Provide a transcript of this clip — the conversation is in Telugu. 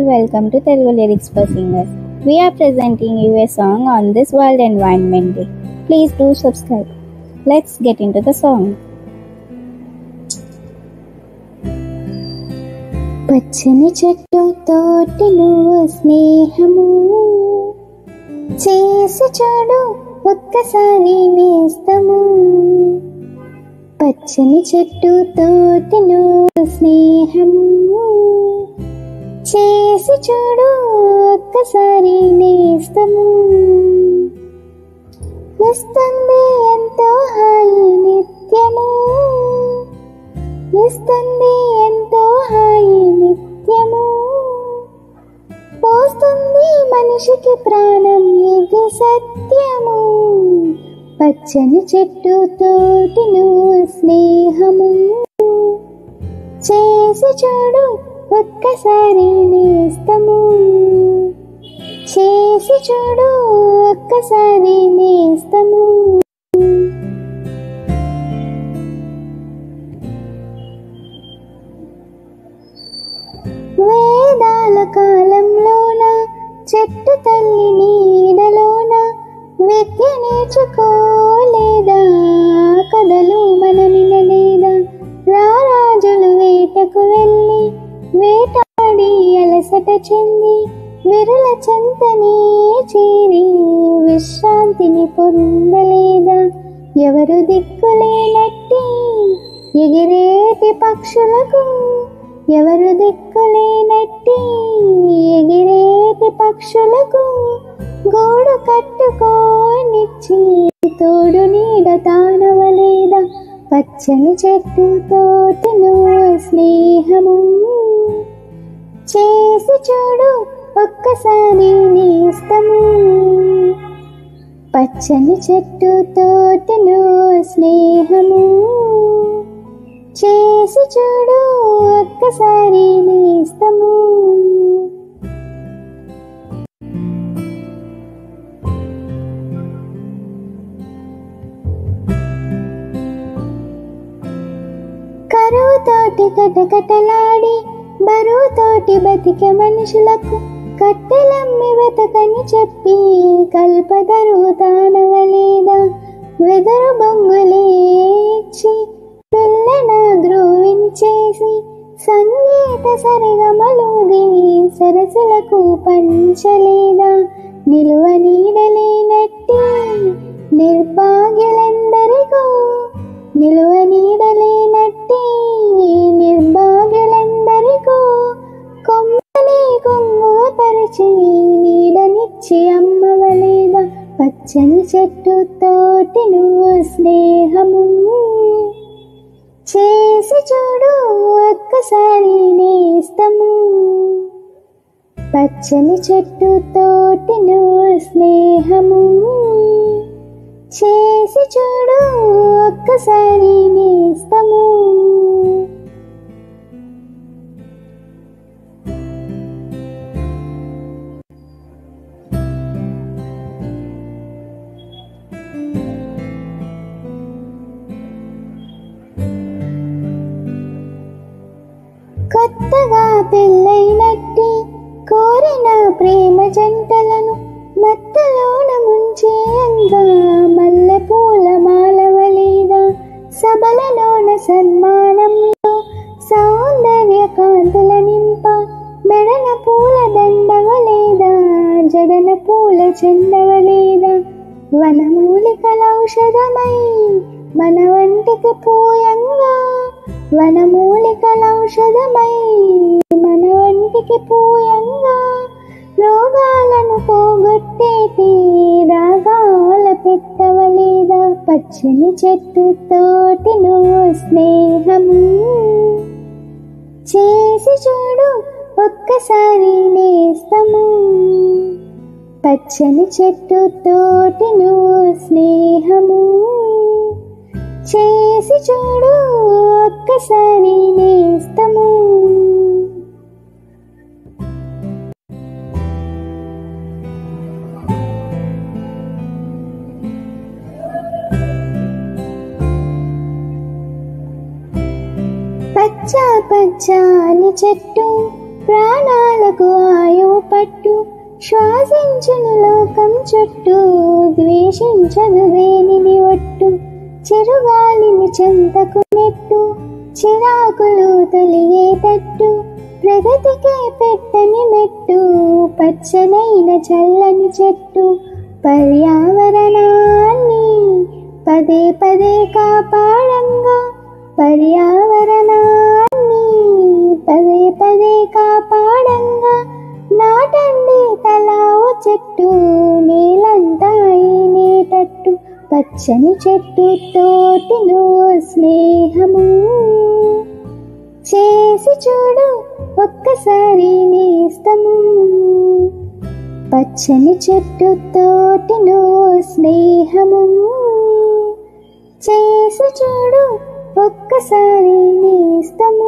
welcome to Telugu Lyrics for Singers. We are presenting you a song on this World Environment Day. Please do subscribe. Let's get into the song. పచ్చని చెట్టు తోటి నువ్వు స్నేహము చేసి చూడు ఒక్కసారి నేస్తము పచ్చని చెట్టు తోటి నువ్వు స్నేహము చేసి చూడు ఒక్కసారి నేస్తము ఇస్తుంది ఎంతో హాయి నిత్యము ఇస్తుంది ఎంతో హాయి నిత్యము పోస్తుంది మనిషికి ప్రాణం ఇది సత్యము పచ్చని చెట్టు తోటి నువ్వు స్నేహము చేసి చూడు ఒక్కసారి నేస్తము చేసి చూడు ఒక్కసారి నేస్తము వేదాల కాలంలోన చెట్టు తల్లి నీడలోన విద్య నేర్చుకోలేదా కథలు మనమినలేదా రారాజులు వేటకు వెళ్ళి వేటాడి అలసట చెంది విరుల చెంతనే చేరి విశ్రాంతిని పొందలేదా ఎవరు దిక్కులేనట్టి ఎగిరేటి పక్షులకు ఎవరు దిక్కులేనట్టి ఎగిరేటి పక్షులకు గోడు కట్టుకోనిచ్చి తోడు నీడ తానవలేదా పచ్చని చెట్టు తోటి నువ్వు స్నేహము చేసి చూడు ఒక్కసారి నేస్తము పచ్చని చెట్టు తోటి నువ్వు స్నేహము చేసి చూడు ఒక్కసారి నేస్తము కరువుతోటి కటకటలాడి బరువుతోటి బతికే మనుషులకు కట్టెలమ్మి వెతకని చెప్పి కల్పదరువు తానవలేదా వెదరు బొంగులేచి పిల్లన ద్రోవించేసి సంగీత సరిగమలుగి సరసులకు పంచలేదా నిలువ నీడలేనట్టి నిర్భాగ్యులెందరికో నిలువ నీడలేనట్టి నిర్భాగ్యులెందరికో కొమ్మని కొంగువ పరిచి నీడనిచ్చి అమ్మవలేదా పచ్చని చెట్టు తోటి నువ్వు స్నేహము చేసి చూడు ఒక్కసారి నేస్తము పచ్చని చెట్టు తోటి నువ్వు స్నేహము చేసి చూడు ఒక్కసారి నేస్తము కొత్తగా పెళ్ళైనట్టి కోరిన ప్రేమ జంటలను మత్తలోన ముంచేయంగా మల్లె పూల మాలవలేదా సబలలోన సన్మానంలో సౌందర్య కాంతుల నింప మెడన పూల దండవలేదా జడన పూల చెండవలేదా వనమూలికల ఔషధమై మన వంటికి పూయంగా వనమూలికల ఔషధమై మన వంటికి పూయంగా రోగాలను పోగొట్టేటి రాగాల పెట్టవలేదా పచ్చని చెట్టు తోటి నువ్వు స్నేహము చేసి చూడు ఒక్కసారి నేస్తము పచ్చని చెట్టు తోటి నువ్వు స్నేహము చేసి చూడు ఒక్కసారి నేస్తము పచ్చ పచ్చని చెట్టు ప్రాణాలకు ఆయువు పట్టు శ్వాసించును లోకం చుట్టూ ద్వేషించదు దేనిని ఒట్టు చెరుగాలిని చెంతకు నెట్టు చిరాకులు తొలిగేటట్టు ప్రగతికే పెట్టని మెట్టు పచ్చనైన చల్లని చెట్టు పర్యావరణాన్ని పదే పదే కాపాడంగా పర్యావరణాన్ని పదే పదే కాపాడంగా నాటండి తలావు చెట్టు నీలంతా ఈనేటట్టు పచ్చని చెట్టు తోటిలో స్నేహము చేసి చూడు ఒక్కసారి నేస్తము పచ్చని చెట్టు తోటిలో స్నేహము చేసి చూడు ఒక్కసారి నేస్తం